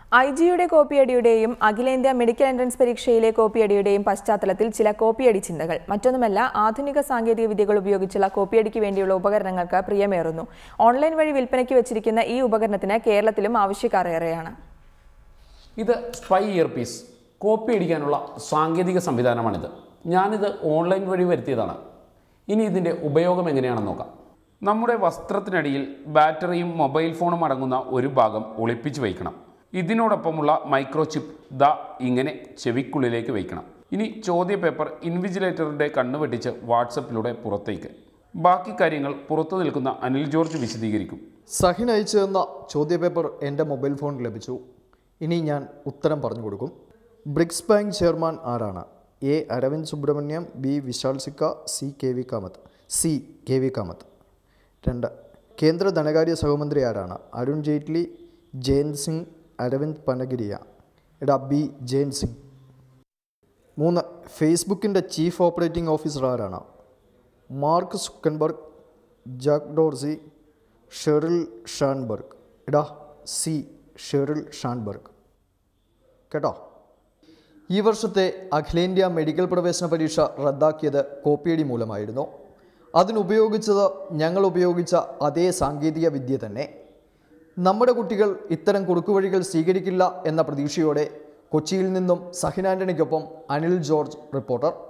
I ജിയുടെ കോപ്പിയടിയുടെയും അഖിലേന്ത്യാ medical entrance പരീക്ഷയിലെ കോപ്പിയടിയുടെയും പശ്ചാത്തലത്തിൽ ചില കോപ്പിയടി ചിന്തകൾ മറ്റൊന്നുമല്ല ആധുനിക സാങ്കേതിക വിദ്യകൾ ഉപയോഗിച്ചുള്ള കോപ്പിയടിക്ക് വേണ്ടിയുള്ള ഉപകരണങ്ങൾക്ക് പ്രിയമേറുന്നു ഓൺലൈൻ വഴി വിൽപ്പനയ്ക്ക് വെച്ചിരിക്കുന്ന ഈ ഉപകരണത്തിന് കേരളത്തിലും ആവശ്യക്കാർ ഏറെയാണ് ഇത് സ്പൈ ഇയർ പീസ് കോപ്പി അടിക്കാനുള്ള സാങ്കേതിക സംവിധാനമാണിത് ഞാനിത് ഓൺലൈൻ വഴി വരുത്തിയതാണ് ഇനി ഇതിൻ്റെ ഉപയോഗം എങ്ങനെയാണെന്ന് നോക്കാം നമ്മുടെ വസ്ത്രത്തിനടിയിൽ ബാറ്ററിയും മൊബൈൽ ഫോണും അടങ്ങുന്ന ഒരു ഭാഗം ഒളിപ്പിച്ച് വയ്ക്കണം ഇതിനോടൊപ്പമുള്ള മൈക്രോ ചിപ്പ് ദ ഇങ്ങനെ ചെവിക്കുള്ളിലേക്ക് വയ്ക്കണം ഇനി ചോദ്യ പേപ്പർ ഇൻവിജിലേറ്ററിൻ്റെ കണ്ണ് വെട്ടിച്ച് വാട്സപ്പിലൂടെ പുറത്തേക്ക് ബാക്കി കാര്യങ്ങൾ പുറത്തു നിൽക്കുന്ന അനിൽ ജോർജ് വിശദീകരിക്കും സഹിൻ അയച്ചു തന്ന ചോദ്യപേപ്പർ എൻ്റെ മൊബൈൽ ഫോണിൽ ലഭിച്ചു ഇനി ഞാൻ ഉത്തരം പറഞ്ഞു കൊടുക്കും ബ്രിക്സ് ബാങ്ക് ചെയർമാൻ ആരാണ് A Arvind Subramanian B Vishal Sikka C K V Kamath C K V Kamath രണ്ട് കേന്ദ്ര ധനകാര്യ സഹമന്ത്രി ആരാണ് അരുൺ ജെയ്റ്റ്ലി ജയന്ത് സിംഗ് അരവിന്ദ് പനഗിരിയ എടാ ബി ജയന്ത് സിംഗ് മൂന്ന് ഫേസ്ബുക്കിൻ്റെ ചീഫ് ഓപ്പറേറ്റിംഗ് ഓഫീസർ ആരാണ് Mark Zuckerberg Jack Dorsey Sheryl Sandberg എടാ സി ഷെറിൽ ഷാൻബർഗ് കേട്ടോ ഈ വർഷത്തെ അഖിലേന്ത്യാ മെഡിക്കൽ പ്രവേശന പരീക്ഷ റദ്ദാക്കിയത് കോപ്പിയടി മൂലമായിരുന്നു അതിനുപയോഗിച്ചത് ഞങ്ങൾ ഉപയോഗിച്ച അതേ സാങ്കേതിക വിദ്യ തന്നെ നമ്മുടെ കുട്ടികൾ ഇത്തരം കുറുക്കുവഴികൾ സ്വീകരിക്കില്ല എന്ന പ്രതീക്ഷയോടെ കൊച്ചിയിൽ നിന്നും സഹിൻ ആൻ്റണിക്കൊപ്പം അനിൽ ജോർജ് റിപ്പോർട്ടർ